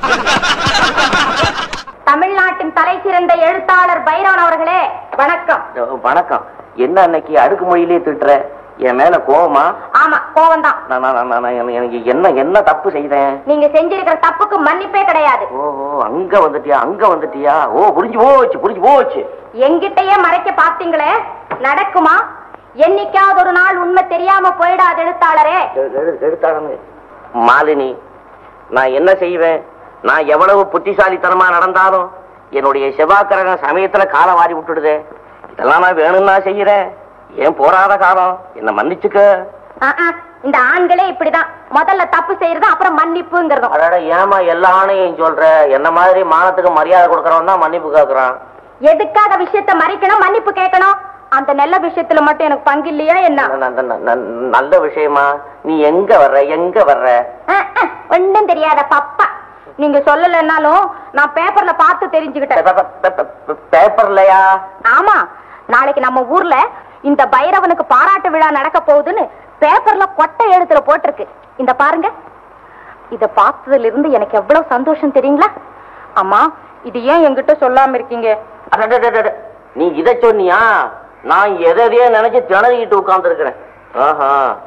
தமிழ்நாட்டின் தலை சிறந்த எழுத்தாளர் பைரவன் அவர்களே வணக்கம் வணக்கம் என்ன அன்னைக்கு அடுக்கு மொழியிலே திட்டுற என் மேல கோவமா ஆமா கோவம் தான் நான் நான் நான் நான் எனக்கு- எனக்கு என்ன என்ன தப்பு செய்தேன் நீங்க செஞ்சிருக்கிற தப்புக்கு மன்னிப்பே கிடையாது ஓஹோ அங்க வந்துட்டியா அங்க வந்துட்டியா ஓ புரிஞ்சு போச்சு புரிஞ்சு போச்சு எங்கிட்டயே மறைக்க பாத்தீங்களே நடக்குமா என்னைக்காவது ஒரு நாள் உண்மை தெரியாம போயிடாது எழுத்தாளரே எடு- எடு- எடுத்தாடனு. மாலினி நான் என்ன செய்வேன் நான் எவ்வளவு புத்திசாலித்தனமா நடந்தாலும் என்னுடைய செவ்வாய்க்கிரக சமயத்துல காலை வாரி விட்டுடுதே இதெல்லாம் நான் வேணும்னா செய்யறேன் ஏன் போராத காலம் என்ன மன்னிச்சுக்க ஆ, ஆ, இந்த ஆண்களே இப்படிதான் முதல்ல தப்பு செய்யறது அப்புறம் மன்னிப்புங்கிறதும் அடட ஏமா எல்லா ஆணையும் சொல்ற என்ன மாதிரி மானத்துக்கு மரியாதை கொடுக்கறவன் தான் மன்னிப்பு கேக்குறான் எதுக்காக விஷயத்த மறைக்கணும் மன்னிப்பு கேட்கணும் அந்த நல்ல விஷயத்துல மட்டும் எனக்கு பங்கு இல்லையா என்ன ந- ந- ந- ந- நல்ல விஷயமா நீ எங்க வர்ற எங்க வர்ற ஆ, ஆ, ஒண்ணும் தெரியாத பப்பா நீங்க சொல்லலைன்னாலும் நான் பேப்பர்ல பார்த்து தெரிஞ்சுக்கிட்டேன் பே- பே- பே- பே- பேப்பர்லயா ஆமா நாளைக்கு நம்ம ஊர்ல இந்த பைரவனுக்கு பாராட்டு விழா நடக்க போகுதுன்னு பேப்பர்ல கொட்டை எழுத்துல போட்டிருக்கு இந்த பாருங்க இத பார்த்ததுல இருந்து எனக்கு எவ்வளவு சந்தோஷம் தெரியுங்களா அம்மா இது ஏன் என்கிட்ட சொல்லாம இருக்கீங்க அடடடடட. நீ இத சொன்னியா நான் எதையோ நினைச்சு திணறிக்கிட்டு உட்கார்ந்து இருக்கிறேன் ஆஹா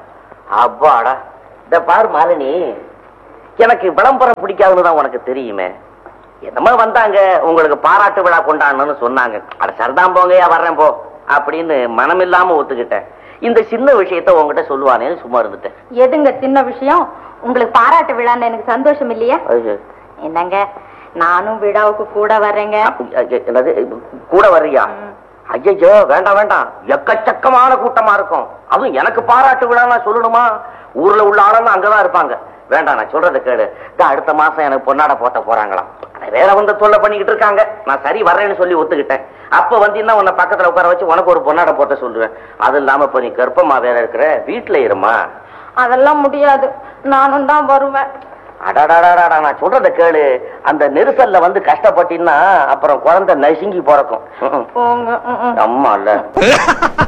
அப்பாடா இந்த பாரு மாலினி எனக்கு விளம்பரம் பிடிக்காதுன்னு தான் உனக்கு தெரியுமே என்னமோ வந்தாங்க உங்களுக்கு பாராட்டு விழா கொண்டாடணும்னு சொன்னாங்க அட சரிதான் போங்கயா வர்றேன் போ அப்படின்னு மனமில்லாம ஒத்துக்கிட்டேன் இந்த சின்ன விஷயத்த உங்ககிட்ட சொல்லுவானேன்னு சும்மா இருந்துட்டேன் எதுங்க சின்ன விஷயம் உங்களுக்கு பாராட்டு விழான்னு எனக்கு சந்தோஷம் இல்லையா ஐயோ. என்னங்க நானும் விழாவுக்கு கூட வர்றேங்க ஐய, என்னது கூட வர்றியா ஐயோ வேண்டாம் வேண்டாம் எக்கச்சக்கமான கூட்டமா இருக்கும் அதுவும் எனக்கு பாராட்டு விழா நான் சொல்லணுமா ஊர்ல உள்ள ஆளெல்லாம் அங்கதான் இருப்பாங்க வேண்டாம் நான் சொல்றத கேளு இதோ அடுத்த மாசம் எனக்கு பொன்னாட போட்ட போறாங்களாம் அதை வேற வந்து தொல்லை பண்ணிக்கிட்டு இருக்காங்க நான் சரி வர்றேன்னு சொல்லி ஒத்துக்கிட்டேன் அப்ப வந்தீங்கன்னா உன்னை பக்கத்துல உட்கார வச்சு உனக்கு ஒரு பொன்னாட போட்ட சொல்லுவேன் அது இல்லாம இப்ப நீ கர்ப்பமா வேற இருக்கிற வீட்டுல இருமா அதெல்லாம் முடியாது நானும் தான் வருவேன் அடாடாடாடா நான் சொல்றத கேளு அந்த நெரிசல்ல வந்து கஷ்டப்பட்டீங்கன்னா அப்புறம் குழந்தை நசுங்கி பிறக்கும் ம்ம். போங்க ம், ம். அம்மா இல்ல